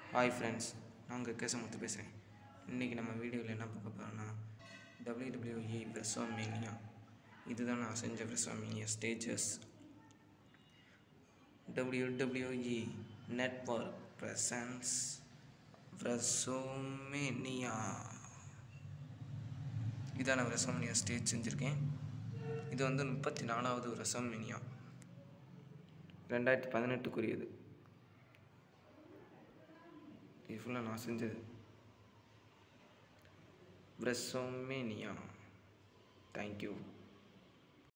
hi friends நான் உங்கள் கேசமுத்து பேசுகிறேன் இன்றைக்கி நம்ம வீடியோவில் என்ன பார்க்க போகிறோம்னா டபிள்யூடபிள்யூஇ விரசோமேனியா இதுதான் நான் செஞ்ச WrestleMania stages WWE network presence WrestleMania இதான் நான் விரசோமேனியா ஸ்டேஜ் செஞ்சுருக்கேன் இது வந்து முப்பத்தி நாலாவது விரசோமேனியா ரெண்டாயிரத்தி பதினெட்டுக்குரியது இது ஃபுல்லாக நான் செஞ்சது பிரசோமேனியா தேங்க்யூ